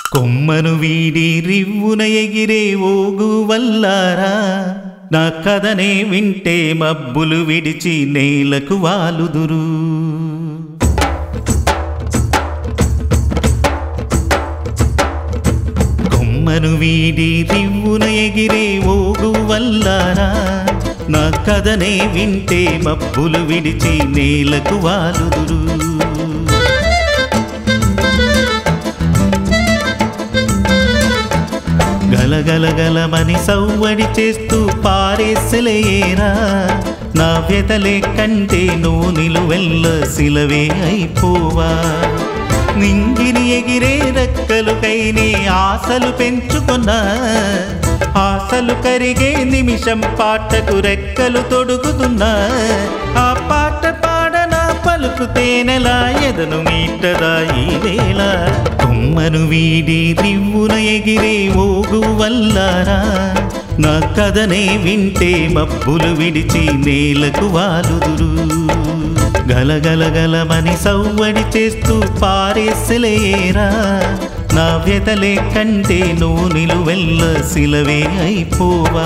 కొమ్మను వీడి రివ్వున ఎగిరే ఓగు వల్లారా నా కథనే వింటే మబ్బులు విడిచి నేలకు వాలుదురు కొమ్మను వీడి రివ్వున ఎగిరే ఓగు వల్లారా నా కథనే వింటే మబ్బులు విడిచి నేలకు వాలుదురు గలగలగలమని సవ్వడి చేస్తూ పారేసలేరా నా వ్యతలే కంటే నువ్వు నిలువెల్ల సిలవే అయిపోవా నింగిని ఎగిరే రెక్కలుకైనే ఆశలు పెంచుకున్నా ఆశలు కరిగే నిమిషం పాటకు రెక్కలు తొడుగుతున్నా ఆ పాట పాడనా పలుకు తేనెలా ఎదను మీటదా ఈ వేళ కొమ్మను వీడి రివ్వున ఎగిరే ఓగు వల్లారా నా కథనే వింటే మబ్బులు విడిచి నేలకు వాలుదురు గలగలగలమని సవ్వడి చేస్తూ పారేసలేరా నా వ్యతలే కంటే నువ్వు నిలువెల్ల సిలవే అయిపోవా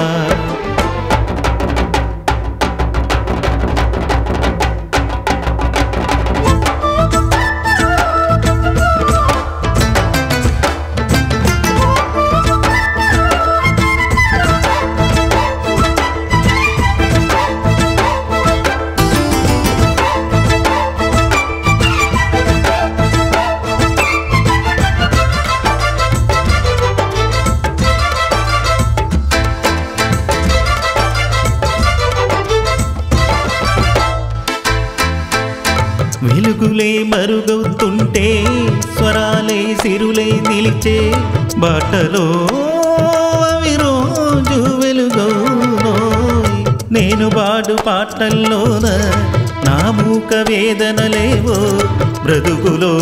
వెలుగులే మరుగవుతుంటే స్వరాలే సిరులై నిలిచే బాటలో అవి రోజు వెలుగోనోయ్. నేను బాడు పాటల్లోన నా మూక వేదనలేవో బ్రతుకులో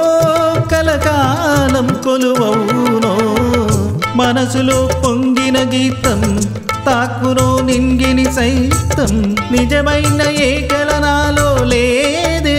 కలకాలం కొలువవునో మనసులో పొంగిన గీతం తాకునో నింగిని సైతం నిజమైన ఏకలనాలో లేదే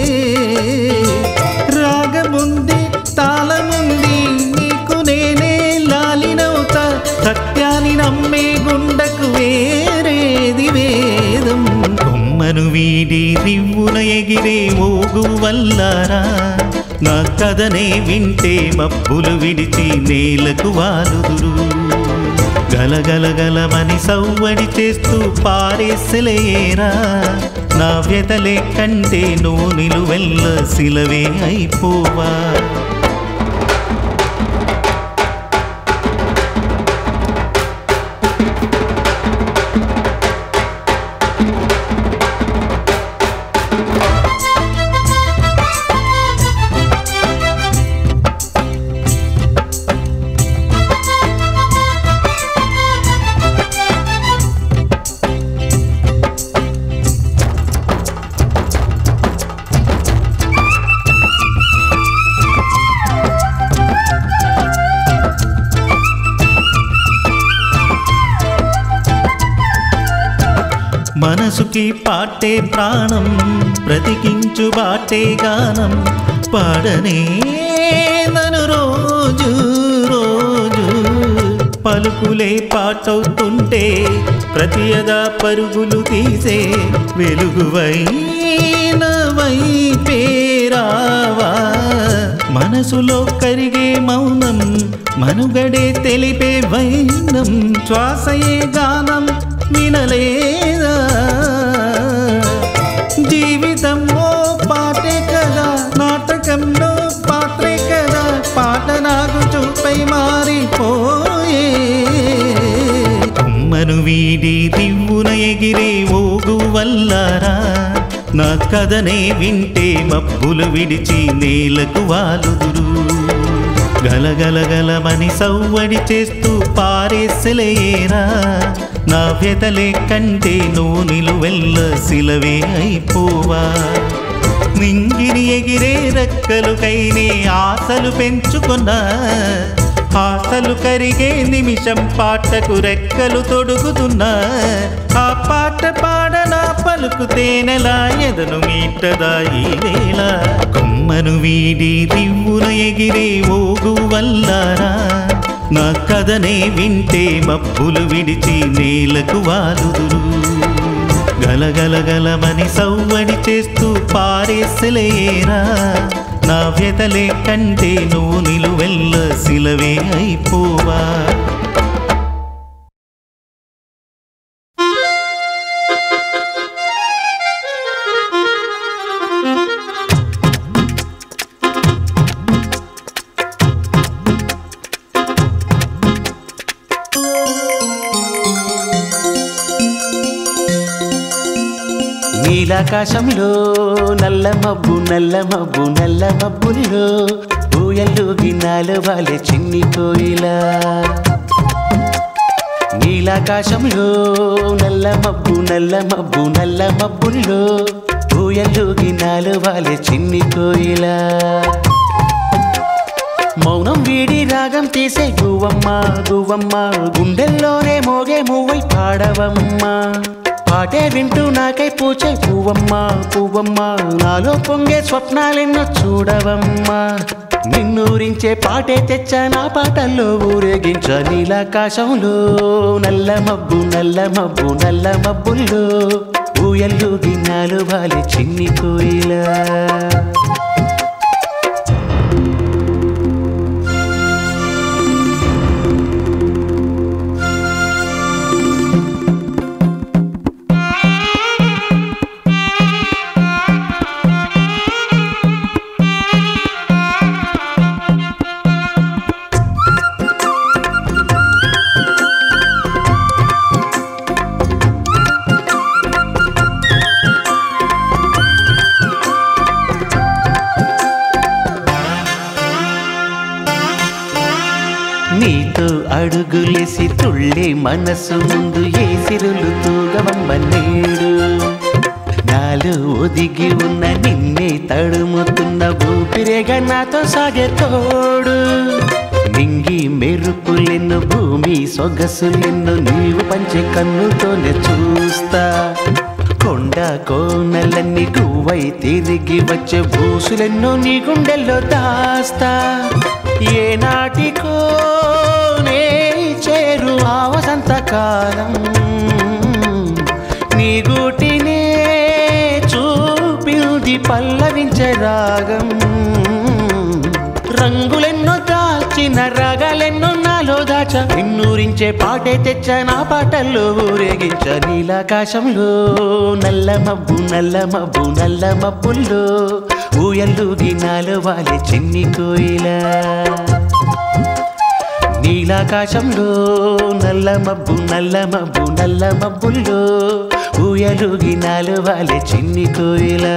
రాగముంది తాళముంది నీకు నేనే లాలినవుతా సత్యాన్ని నమ్మే గుండకు వేరేది వేదం కొమ్మను వీడి రివ్వున ఎగిరే ఓగు వల్లారా నా కథనే వింటే మబ్బులు విడిచి నేలకు వాలుదురు గలగలగలమని సవ్వడి చేస్తూ పారేసలేరా నా వ్యతలే కంటే నువ్వు నిలువెల్ల సిలవే అయిపోవా మనసుకి పాటే ప్రాణం బ్రతికించు బాటే గానం పాడనే నను రోజు రోజు పలుకులే పాటవుతుంటే ప్రతియదా పరుగులు తీసే వెలుగువై నవై పేరావా మనసులో కరిగే మౌనం మనుగడే తెలిపే వైనం శ్వాసయే గానం వినలేదా జీవితం ఓ పాటే కదా నాటకంలో పాత్రే కదా పాట నాకు చూపై మారిపోయే కొమ్మను వీడి రివ్వున ఎగిరే ఓగు వల్లారా నా కథనే వింటే మబ్బులు విడిచి నేలకు వాలుదురు గలగలగలమని సవ్వడి చేస్తూ పారేసలేరా నా వ్యతలే కంటే నువ్వు నిలువెల్ల సిలవే అయిపోవా నింగిని ఎగిరే రెక్కలుకైనే ఆశలు పెంచుకున్నా ఆశలు కరిగే నిమిషం పాటకు రెక్కలు తొడుగుతున్నా ఆ పాట పాడనా పలుకు తేనెలా ఎదను మీటదా ఈ వేళ కొమ్మను వీడి రివ్వున ఎగిరే ఓగు వల్లారా నా కథనే వింటే మబ్బులు విడిచి నేలకు వాలుదురు గలగలగలమని సవ్వడి చేస్తూ పారేసలేరా నా వ్యతలే కంటే నువ్వు నిలువెల్ల సిలవే అయిపోవా నీలాకాశంలో నల్ల మబ్బు నల్ల మబ్బు నల్ల మబ్బుల్లో ఊయల్లు గిన్నాలు వాలే చిన్ని కోయిలా నీలాకాశంలో నల్ల మబ్బు నల్ల మబ్బు నల్ల మబ్బుల్లో ఊయల్లు గిన్నాలు వాలే చిన్ని కోయిలా మౌనం వీడి రాగం తీసే గువ్వమ్మ గువ్వమ్మ గుండెల్లోనే మోగే మూవై పాడవమ్మ పాటే వింటూ నాకై పూచే పువ్వమ్మ పువ్వమ్మ నాలో పొంగే స్వప్నాలెన్నో చూడవమ్మా నిన్నూరించే పాటే తెచ్చా నా పాటల్లో ఊరేగించ నీలాకాశంలో నల్ల మబ్బు నల్ల మబ్బు నల్ల మబ్బుల్లో ఊయల్లు గిన్నాలు వాలి చిన్ని కోయిలా నీతో అడుగులేసి తుళ్ళే మనసు ముందు ఏ సిరులు తూగవమ్మ నేడు నాలో ఒదిగి ఉన్న నిన్నే తడుముతున్న ఊపిరేగా నాతో సాగే తోడు నింగి మెరుపులెన్ను భూమి సొగసులెన్ను నీవు పంచే కన్నుతోనే చూస్తా కొండ కోనలన్నీ గువ్వై తిరిగి వచ్చే భూసులెన్నో నీ గుండెల్లో దాస్తా ఏ నాటికో నే చేరు ఆ వసంతకాలం నీ గూటినే చూపింది పల్లవించే రాగం రంగులెన్నో దాచిన రాగాలెన్నో నాలో దాచ నిన్నూరించే పాటే తెచ్చ నా పాటల్లో ఊరేగించ నీలాకాశంలో నల్ల మబ్బు నల్ల మబ్బు నల్ల మబ్బుల్లో ఊయల్లు గినాలు వాలే చిన్ని కోయిలా నీలాకాశంలో నల్ల మబ్బు నల్ల మబ్బు నల్ల మబ్బుల్లో ఊయలు గినాలు వాలే చిన్ని కోయిలా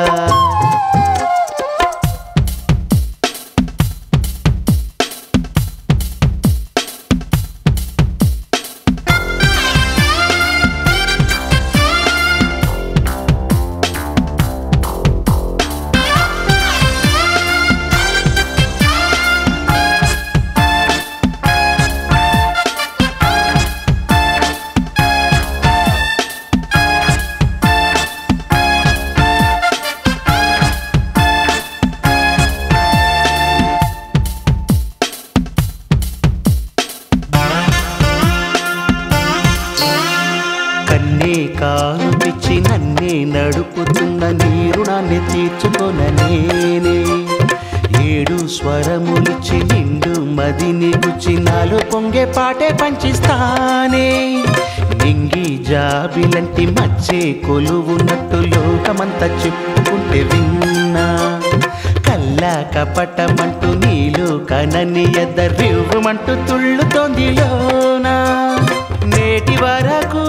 కన్నే కాను పిచ్చి నన్నే నడుపుతున్న నీ రుణాన్ని తీర్చుకొన నేనే ఏడు స్వరములిచ్చి నిండు మదిని గుచ్చి నాలో పొంగే పాటే పంచిస్తానే నింగి జాబిలంటి మచ్చే కొలువున్నట్టు లోకమంతా చెప్పుకుంటే విన్నా కల్లా కపటమంటూ నీలో కనని ఎద్దరివ్వమంటూ తుళ్ళుతోంది లోనా నేటి వరకు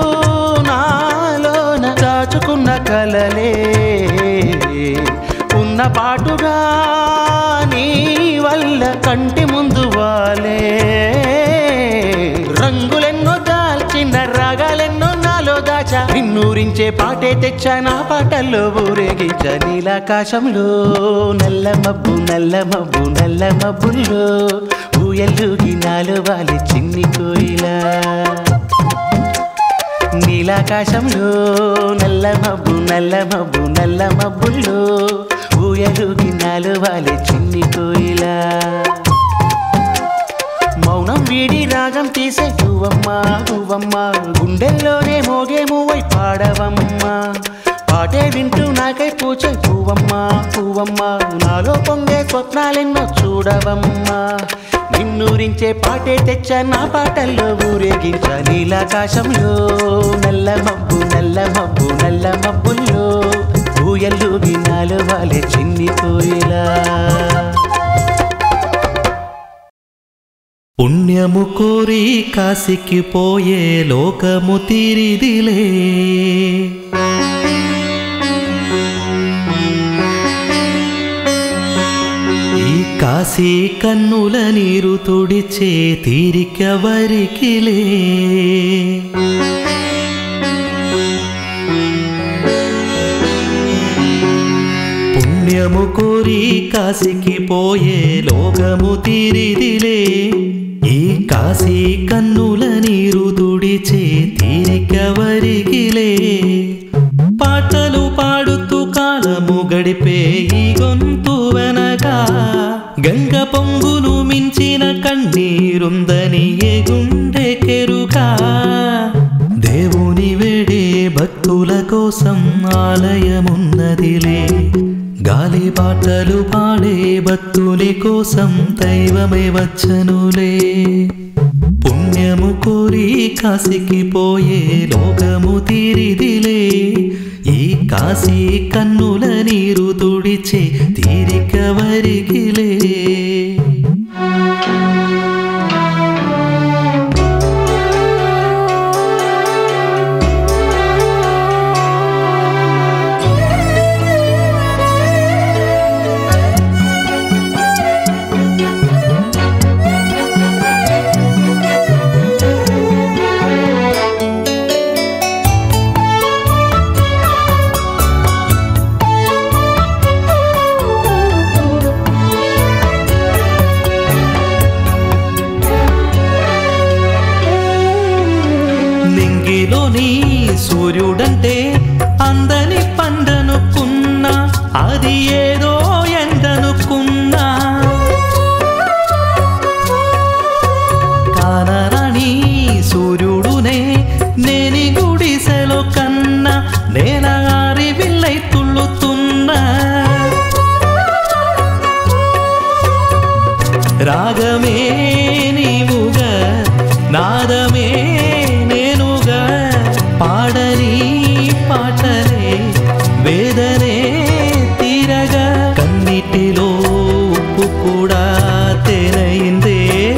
నాలోన దాచుకున్న కలలే ఉన్న పాటుగా నీ వల్ల కంటి ముందు వాలే రంగులెన్నో దాల్చిన రాగాలెన్నో నాలో దాచా నిన్నూరించే పాటే తెచ్చా నా పాటల్లో ఊరేగించ నీలాకాశంలో నల్ల మబ్బు నల్ల మబ్బు నల్ల మబ్బుల్లో ఊయల్లు గినాలు వాలి చిన్ని కోయిలా నీలాకాశంలో నల్ల మబ్బు నల్ల మబ్బు నల్ల మబ్బుల్లో ఊయలు గిన్నాలు వాలే చిన్ని కోయిలా మౌనం వీడి రాగం తీసే పువ్వమ్మ పువ్వమ్మ గుండెల్లోనే మోగే మూవై పాడవమ్మ పాటే వింటూ నాకై పూచే పువ్వమ్మ పువ్వమ్మ నాలో పొంగే స్వప్నాలెన్నో చూడవమ్మ నిన్నూరించే పాటే తెచ్చ నా పాటల్లో ఊరేగించ నీలాకాశంలో నల్ల మబ్బు నల్ల మబ్బు నల్ల మబ్బుల్లో ఊయల్లు గిన్నాలు వాలే చిన్ని కోయిలా పుణ్యము కోరి కాశీకి పోయే లోకము తీరిదిలే ఈ కాశీ కన్నుల నీరు తుడిచే తీరికెవరికిలే పుణ్యము కోరి కాశీకి పోయే లోకము తీరిదిలే ఈ కాశీ కన్నుల నీరు తుడిచే తీరికెవరికిలే పాటలు పాడుతూ కాలము గడిపే ఈ గొంతు వెనగా గంగ పొంగును మించిన కన్నీరుందని ఏ గుండె కెరుగా దేవుని వేడే భక్తుల కోసం ఆలయమున్నదిలే గాలి పాటలు పాడే భక్తుని కోసం దైవమే వచ్చనులే పుణ్యము కోరి కాశీకి పోయే లోకము తీరిదిలే ఈ కాశీ కన్నుల నీరు తుడిచే తీరిక వరిగిలే నింగిలోని సూర్యుడంటే అందని పండనుకున్నా అది ఏదో ఎండనుకున్నా కానరాని సూర్యుడునే నేని గుడిసెలో కన్నా నేల ఆరి విల్లై తుళ్ళుతున్నా రాగమే నీవుగా నాదమే నేనుగా పాడని పాటలే వేదనే తీరగా కన్నిటిలో ఉప్పు కూడా తేనైందే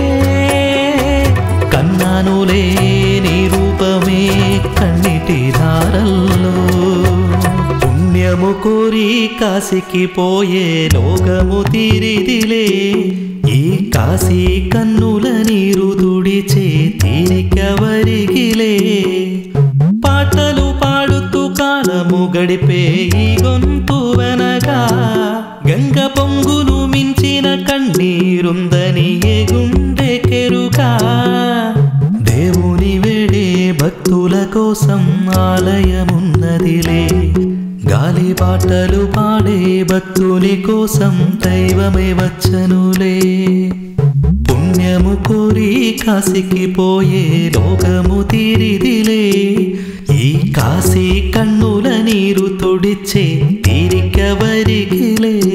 కన్నానులే నీ రూపమే కన్నిటి దారల్లో పుణ్యము కోరి కాశీకి పోయే లోకము తీరిదిలే ఈ కాశీ కన్నుల నీరు తుడిచే తీరికెవరిగిలే పాటలు పాడుతూ కాలము గడిపే ఈ గొంతు వెనగా గంగ పొంగును మించిన కన్నీరుందని ఏ గుండె కెరుగా దేవుని వేడే భక్తుల కోసం ఆలయమున్నదిలే గాలి పాటలు పాడే భక్తుని కోసం దైవమే వచ్చనులే పుణ్యము కోరి కాశీకి పోయే లోకము తీరిదిలే ఈ కాశీ కన్నుల నీరు తొడిచే తీరికెవరికిలే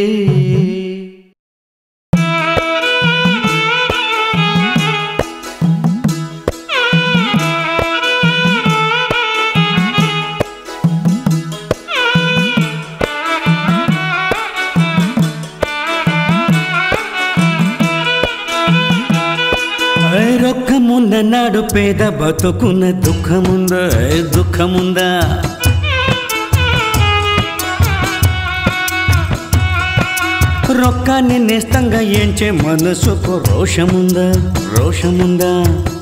రొక్కముంద నాడు పేద బతుకున్న దుఃఖముందా దుఃఖముందా రొక్కాన్ని నేస్తంగా ఏంచే మనసుకు రోషముందా రోషముందా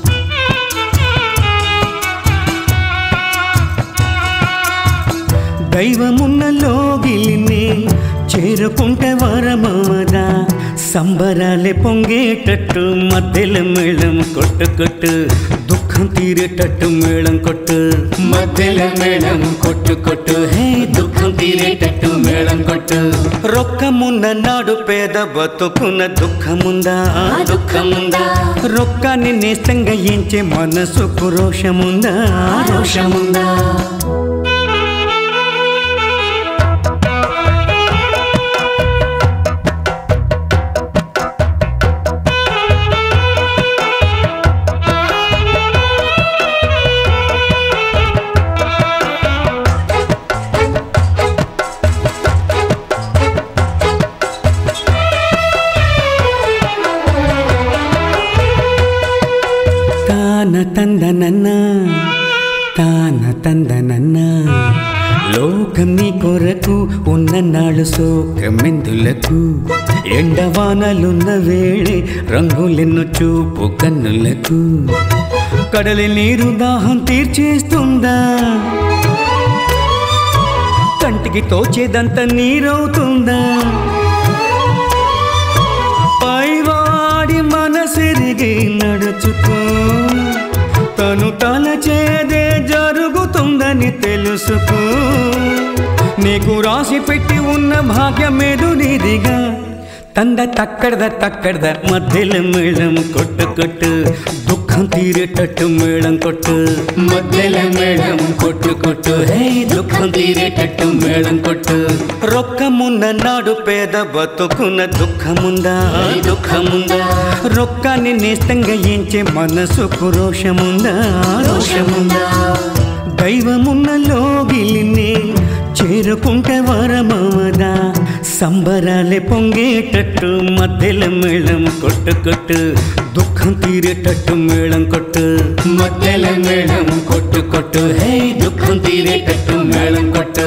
దైవమున్న లోగిలిని చేరుకుంటే వరమమదా సంబరాలే పొంగేటట్టు మధ్యలో మేళం కొట్టు కొట్టు దుఃఖ దుఃఖం తీరేటట్టు మేళం కొట్టు మధ్యలో మేళం కొట్టు కొట్టు హే దుఃఖం తీరేటట్టు మేళం కొట్టు రొక్కమున్న నాడు పేద బతుకున్న దుఃఖముందా దుఃఖముందా రొక్కాన్ని నేస్తంగా ఎంచే మనసుకు రోషముందా రోషముందా తాన తందనన్న తాన తందనన్న లోకం నీ కొరకు ఉన్న నాడు సోకమెందులకు ఎండవానలున్న వేళే రంగులెన్ను చూపు కన్నులకు కడలి నీరు దాహం తీర్చేస్తుందా కంటికి తోచేదంత నీరవుతుందా పైవాడి మనసిరిగి నడుచుకో తను తలచేదే జరుగుతుందని తెలుసుకో నీకు రాసి పెట్టి ఉన్న భాగ్యమేదు నీదిగా తంద తక్కడద తక్కడద మధ్యలో మేళం కొట్టు కొట్టు దుఃఖం తీరేటట్టు మేళం కొట్టు మధ్యలో మేళం కొట్టు కొట్టు హే దుఃఖం తీరేటట్టు మేళం కొట్టు రొక్కమున్న నాడు పేద బతుకున్న దుఃఖముందా దుఃఖముందా రొక్కాన్ని నేస్తంగా ఎంచే మనసుకు రోషముందా రోషముందా దైవమున్న లోగిలిని చేరుకుంటే వరమవదా సంబరాలే పొంగేటట్టు మధ్యలో మేళం కొట్టు కొట్టు దుఃఖం తీరేటట్టు మేళం కొట్టు మధ్యలో మేళం కొట్టు కొట్టు హే దుఃఖం తీరేటట్టు మేళం కొట్టు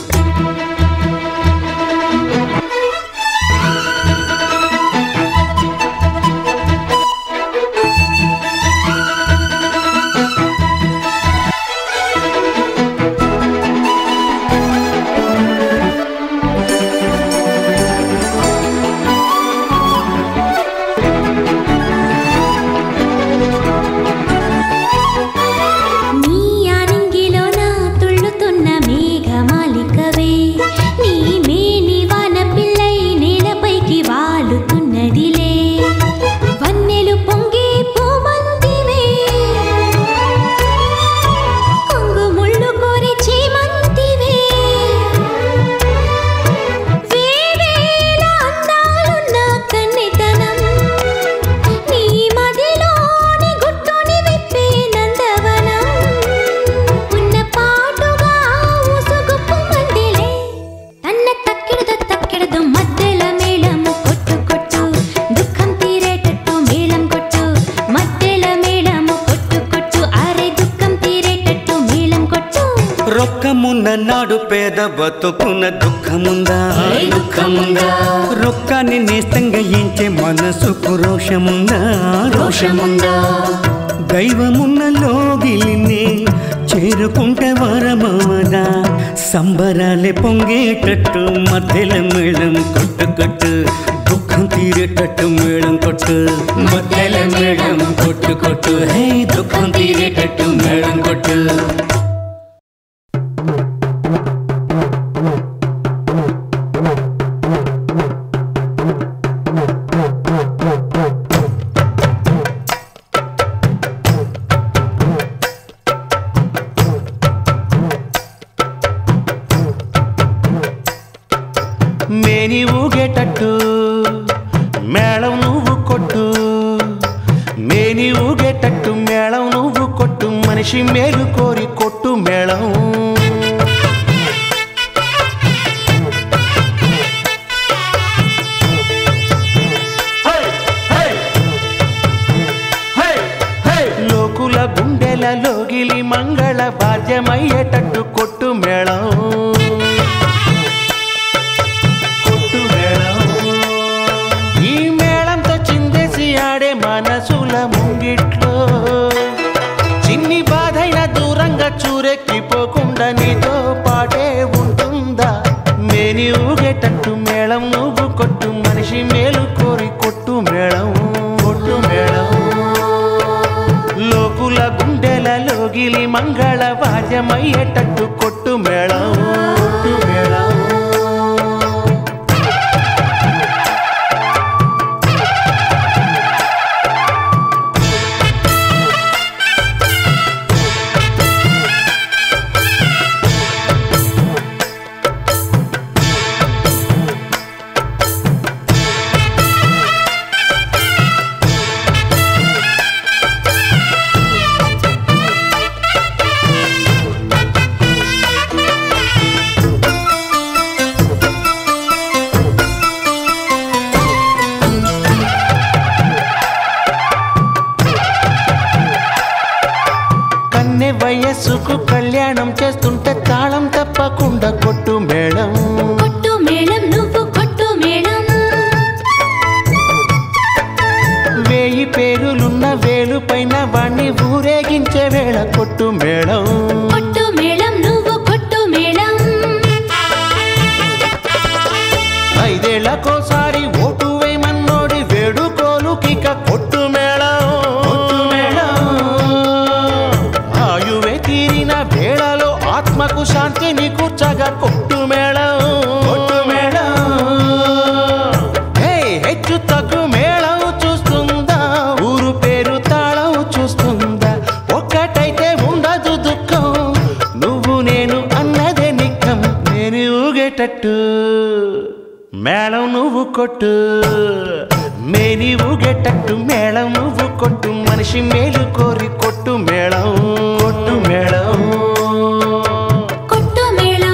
నీ ఆరింగిలోన తుళ్ళుతున్న మేఘమాలికవే నీ మేని వాన పిల్లై నేలపైకి వాలుతున్నదిలే వన్నెలు పొంగే పూమంతివే కొంగు ముళ్ళు కోరి చేమంతివే వేవేల అందాలున్న కన్నెతనం నీ మదిలోని గుట్టుని విప్పే నందవనం ఉన్న పాటుగా ఊసుగుప్పు మందిలే తన్న తక్కిడదు తక్కిడదు మధ్యల మేళము కొట్టు కొట్టు దుఃఖం తీరేటట్టు మేళం కొట్టు మధ్యల మేళము కొట్టు కొట్టు అరే దుఃఖం తీరేటట్టు మేళం కొట్టు రొక్కమున్న నాడు పేద బతుకున్న దుఃఖముందా దుఃఖముందా రొక్కాన్ని నేస్తంగా ఎంచే మనసుకు రోషముందా రోషముందా దైవమున్న లోగిలిని చేరుకుంటే వరమవదా సంబరాలే పొంగేటట్టు మధ్యలో మేళం కొట్టు కొట్టు దుఃఖం తీరేటట్టు మేళం కొట్టు మధ్యలో మేళం కొట్టు కొట్టు హే దుఃఖం తీరేటట్టు మేళం కొట్టు మేని ఊగేటట్టు మేళం నువ్వు కొట్టు మేని ఊగేటట్టు మేళం నువ్వు కొట్టు మనిషి మేలు కోరి కొట్టు మేళం లోకుల గుండెల లోగిలి మంగళ బాధ్యమయ్యేటట్టు కొట్టు మేళం కొట్టు మేళం ఈ మేళంతో చిందేసి ఆడే మనసుల ముంగిట్లో చిన్ని బాధైన దూరంగా చూరెక్కిపోకుండా నీతో పాటే ఉంటుందా మేని ఊగేటట్టు మేళం నువ్వు కొట్టు మనిషి మేలు కోరి కొట్టు మేళం కొట్టు మేళం లోకుల గుండె లోగిలి మంగళ వాద్యమయ్యేటట్టు కొట్టు మేళం కొట్టు మేళం కన్నె వయస్సుకు కళ్యాణం చేస్తుంటే తాళం తప్పకుండా కొట్టు మేళం కొట్టు మేళం నువ్వు కొట్టు మేళం వేయి పేరులున్న వేలు పైన వాణ్ణి ఊరేగించే వేళ కొట్టు మేళం కొట్టు మేళం నువ్వు కొట్టు మేళం ఐదేళ్లకోసారి ఓటు వేయమన్నోడి వేడుకోలు కిక కొట్టు మేళం కొట్టు మేళం ఆయువే తీరిన వేళలో ఆత్మకు శాంతిని కూర్చగా కొట్టు మేళం కొట్టు మేళం హే, హెచ్చు తగ్గు మేళం చూస్తుందా ఊరు పేరు తాళం చూస్తుందా ఒక్కటైతే ఉండదు దుఃఖం నువ్వు నేను అన్నదే నిక్కం నేను ఊగేటట్టు మేళం నువ్వు కొట్టు మేని ఊగేటట్టు మేళం నువ్వు కొట్టు మనిషి మేలు కోరి కొట్టు మేళం కొట్టు మేళం కొట్టు మేళం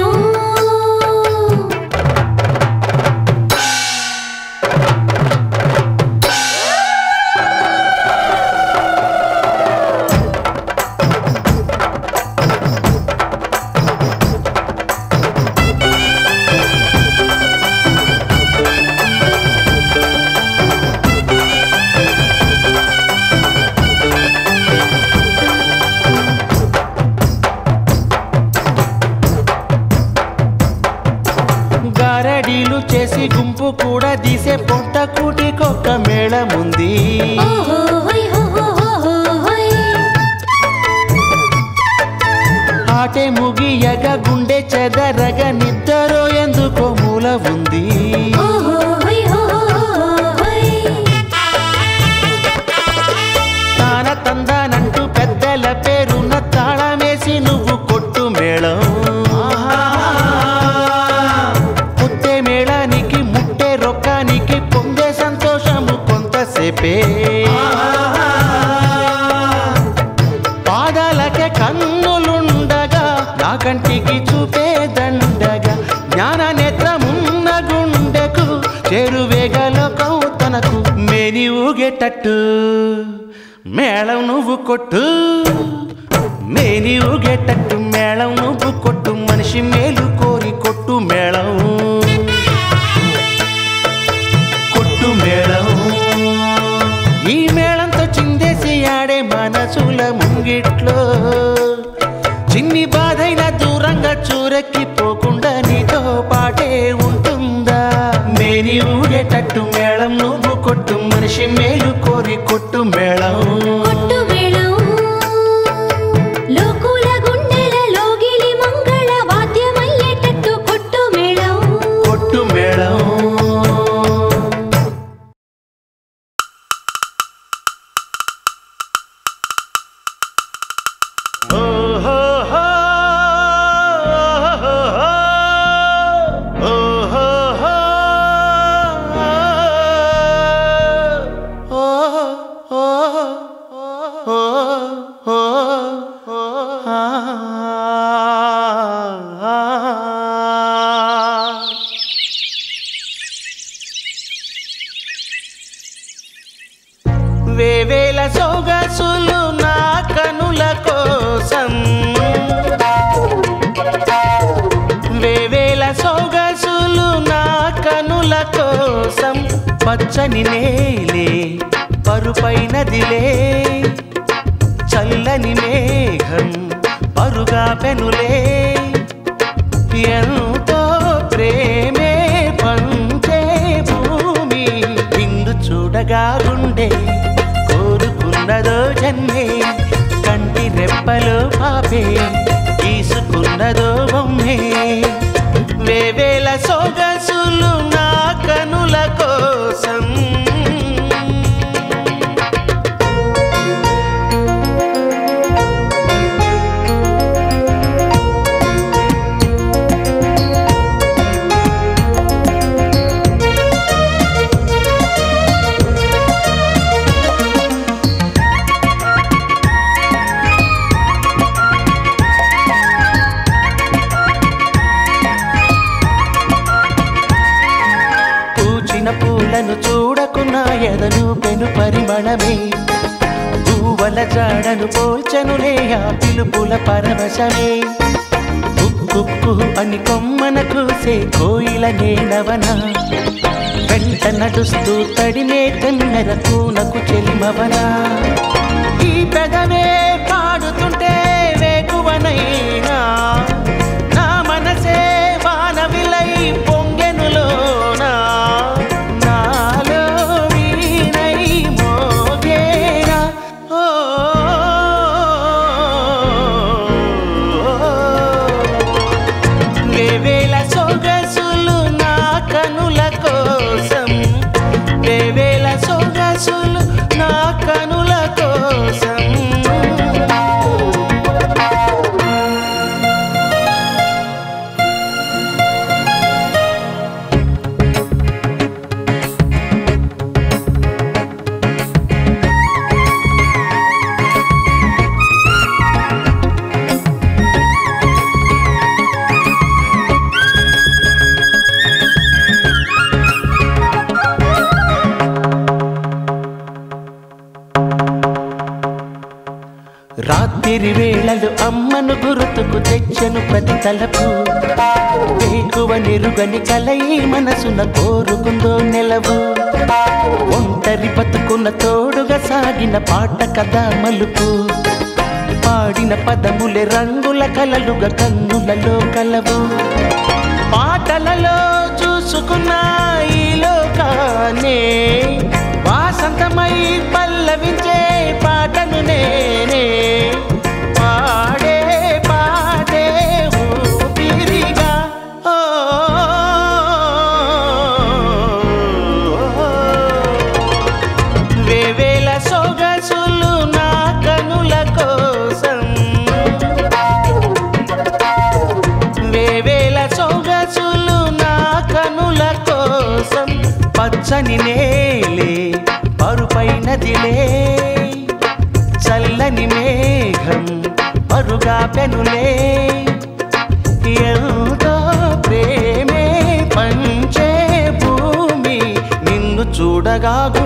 గారడీలు చేసి గుంపు కూడా తీసే పొట్ట కూటికొక్క మేళముంది ఓహో హోయ్ హో హో హో హో హోయ్ ఆటే ముగియగా గుండె చెదరగ నిద్దరో ఎందుకో మూల ఉంది ఓహో హోయ్ హో హో హో హోయ్ తాన తందానంటూ పెద్దల పేరున్న తాళమేసి నువ్వు కొట్టు మేళం పుట్టే మేళానికి ముట్టే రొక్కానికి పొందే సంతోషము కొంతసేపే పాదాలకే కన్నులుండగా నా కంటికి చూపే దండగా జ్ఞాన నేత్రమున్న గుండెకు చెరువేగలోకం తనకు మేని ఊగేటట్టు మేళం నువ్వు కొట్టు మేని ఊగేటట్టు మేళం నువ్వు కొట్టు మనిషి మేలు కోరి కొట్టు మేళం కొట్టు మేళం ఈ మేళంతో చిందేసి ఆడే మనసుల ముంగిట్లో చిన్ని బాధైన దూరంగా చూరెక్కిపోకుండా నీతో పాటే ఉంటుందా మేని ఊగేటట్టు మేళం నువ్వు కొట్టు మనిషి మేలు కోరి కొట్టు మేళం కొట్టు మేళం లోకుల గుండెల లోగిలి మంగళ వాద్యమయ్యేటట్టు కొట్టు మేళం కొట్టు మేళం వేవేల సొగసులు నా కనుల కోసం వేవేల సొగసులు నా కనుల కోసం పచ్చని నేలే పరుపైనదిలే చల్లని మేఘం పరుగా పెనులే ఎంతో ప్రేమే పంచే భూమి నిన్ను చూడగా గుండె కోరుకున్నదో జన్మే కంటి రెప్పలు పాపే తీసుకున్నదో బొమ్మే వేవేల సొగసులు నా కనుల కోసం పూచిన పూలను చూడకున్నా ఎదను పెను పరిమళమే పూవల జాడను పోల్చనులే ఆ పిలుపుల పరవశమే కుక్కు అని కొమ్మన కూసే కోయిల నేనవనా వెంట నడుస్తూ తడినే తెమ్మెర కూనకు చెలిమవనా ఈ పెదవే పాడుతుంటే వేకువనైనా నా మనసే వానవిలై పొంగెనులోనా నాలో వీణై మోగేనా ఓ వేవేల సొగసులు నా కనుల కోసం వేవేల సొగసులు నా కనుల కోసం రాత్రి వేళలు అమ్మను గుర్తుకు తెచ్చను ప్రతి తలపు వేకువ నిరుగని కలై మనసున కోరుకుందో నెలవు ఒంటరి బతుకున్న తోడుగా సాగిన పాట కథ మలుపు పాడిన పదములే రంగుల కలలుగా కన్నులలో కలవు పాటలలో చూసుకున్న ఈ లోకానే వాసంతమై పల్లవించే పాటను నేనే పాడే పాడే ఊపిరిగా ఓ వేవేల సొగసులు నా కనుల కోసం వేవేల సొగసులు నా కనుల కోసం పచ్చని నేలే పరుపైనదిలే చల్లని మేఘం పరుగా పెనులే ఎంతో ప్రేమే పంచే భూమి నిన్ను చూడగా